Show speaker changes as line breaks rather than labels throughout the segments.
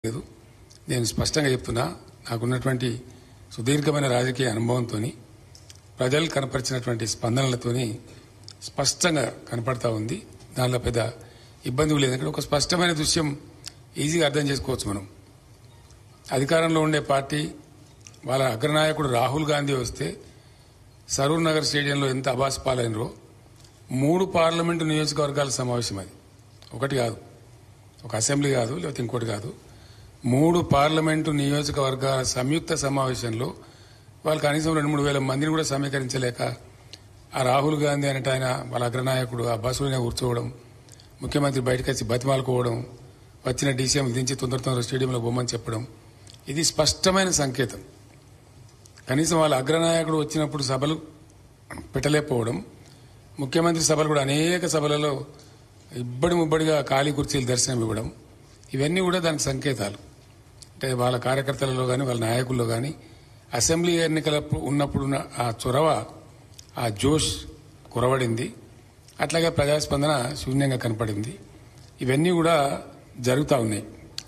లేదు నేను స్పష్టంగా చెప్తున్నా నాకున్నటువంటి సుదీర్ఘమైన రాజకీయ అనుభవంతో ప్రజలు కనపరిచినటువంటి స్పందనలతోని స్పష్టంగా కనపడతా ఉంది దానిలో పెద్ద ఇబ్బంది లేదు ఎందుకంటే ఒక స్పష్టమైన దృశ్యం ఈజీగా అర్థం చేసుకోవచ్చు మనం అధికారంలో ఉండే పార్టీ వాళ్ళ అగ్రనాయకుడు రాహుల్ గాంధీ వస్తే సరూర్ నగర్ స్టేడియంలో ఎంత అబాస్ పాలైనరో మూడు పార్లమెంటు నియోజకవర్గాల సమావేశం అది ఒకటి కాదు ఒక అసెంబ్లీ కాదు లేకపోతే ఇంకోటి కాదు మూడు పార్లమెంటు నియోజకవర్గాల సంయుక్త సమావేశంలో వాళ్ళు కనీసం రెండు మూడు వేల మందిని కూడా సమీకరించలేక ఆ రాహుల్ గాంధీ అనేట ఆయన వాళ్ళ అగ్రనాయకుడు ఆ బస్సులోనే కూర్చోవడం ముఖ్యమంత్రి బయటకు వచ్చి బతిమాలుకోవడం వచ్చిన డీసీఎం దించి తొందర తొందర స్టేడియంలో బొమ్మని చెప్పడం ఇది స్పష్టమైన సంకేతం కనీసం వాళ్ళ అగ్రనాయకుడు వచ్చినప్పుడు సభలు పెట్టలేకపోవడం ముఖ్యమంత్రి సభలు కూడా అనేక సభలలో ఇబ్బడి ముబ్బడిగా ఖాళీ కుర్చీలు దర్శనం ఇవ్వడం ఇవన్నీ కూడా దానికి సంకేతాలు అంటే వాళ్ళ కార్యకర్తలలో కానీ వాళ్ళ నాయకుల్లో కానీ అసెంబ్లీ ఎన్నికల ఉన్నప్పుడు ఉన్న ఆ చొరవ ఆ జోష్ కురవడింది అట్లాగే ప్రజాస్పందన శూన్యంగా కనపడింది ఇవన్నీ కూడా జరుగుతూ ఉన్నాయి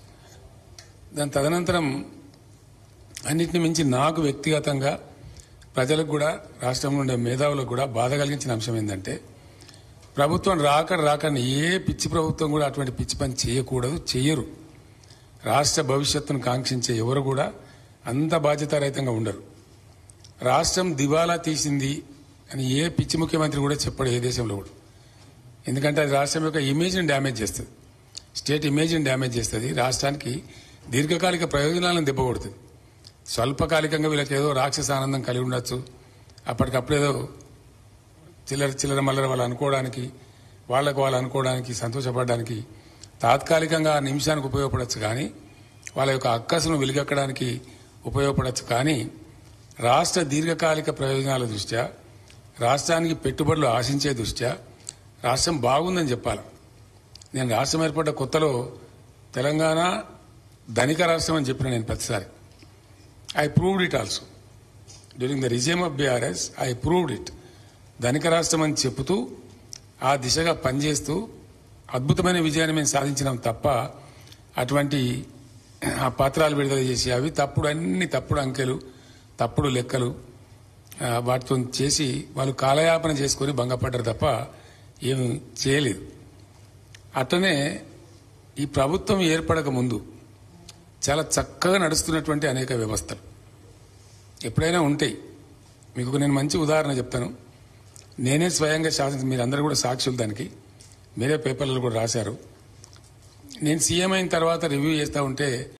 దాని తదనంతరం అన్నిటిని మించి నాకు వ్యక్తిగతంగా ప్రజలకు కూడా రాష్ట్రంలో ఉండే మేధావులకు కూడా బాధ కలిగించిన అంశం ఏంటంటే ప్రభుత్వం రాక రాకని ఏ పిచ్చి ప్రభుత్వం కూడా అటువంటి పిచ్చి పని చేయకూడదు చేయరు రాష్ట్ర భవిష్యత్తును కాంక్షించే ఎవరు కూడా అంత బాధ్యతారహితంగా ఉండరు రాష్ట్రం దివాలా తీసింది అని ఏ పిచ్చి ముఖ్యమంత్రి కూడా చెప్పడు ఏ దేశంలో కూడా ఎందుకంటే అది రాష్ట్రం యొక్క ఇమేజ్ని డ్యామేజ్ చేస్తుంది స్టేట్ ఇమేజ్ని డ్యామేజ్ చేస్తుంది రాష్ట్రానికి దీర్ఘకాలిక ప్రయోజనాలను దెబ్బకొడుతుంది స్వల్పకాలికంగా వీళ్ళకి ఏదో రాక్షస ఆనందం కలిగి ఉండొచ్చు అప్పటికప్పుడు ఏదో చిల్లర చిల్లర మల్లర వాళ్ళు అనుకోవడానికి వాళ్ళకు వాళ్ళు అనుకోవడానికి సంతోషపడడానికి తాత్కాలికంగా ఆ నిమిషానికి ఉపయోగపడవచ్చు కానీ వాళ్ళ యొక్క అక్కసును వెలిగక్కడానికి ఉపయోగపడవచ్చు కానీ రాష్ట్ర దీర్ఘకాలిక ప్రయోజనాల దృష్ట్యా రాష్ట్రానికి పెట్టుబడులు ఆశించే దృష్ట్యా రాష్ట్రం బాగుందని చెప్పాలి నేను రాష్ట్రం ఏర్పడ్డ కొత్తలో తెలంగాణ ధనిక రాష్ట్రం అని చెప్పిన నేను ప్రతిసారి I proved it also during the regime of BRS I proved it ధనిక రాష్ట్రం అని చెబుతూ ఆ దిశగా పనిచేస్తూ అద్భుతమైన విజయాన్ని మేము సాధించినాం తప్ప అటువంటి ఆ పత్రాలు విడుదల చేసి అవి తప్పుడు అన్ని తప్పుడు అంకెలు తప్పుడు లెక్కలు ఆ, వాటితో చేసి వాళ్ళు కాలయాపన చేసుకొని భంగపడ్డారు తప్ప ఏమి చేయలేదు అట్లనే ఈ ప్రభుత్వం ఏర్పడక ముందు చాలా చక్కగా నడుస్తున్నటువంటి అనేక వ్యవస్థలు ఎప్పుడైనా ఉంటాయి మీకు నేను మంచి ఉదాహరణ చెప్తాను నేనే స్వయంగా శాసన మీరందరూ కూడా సాక్షులు దానికి మీరే పేపర్లలో కూడా రాశారు నేను సీఎం అయిన తర్వాత రివ్యూ చేస్తూ ఉంటే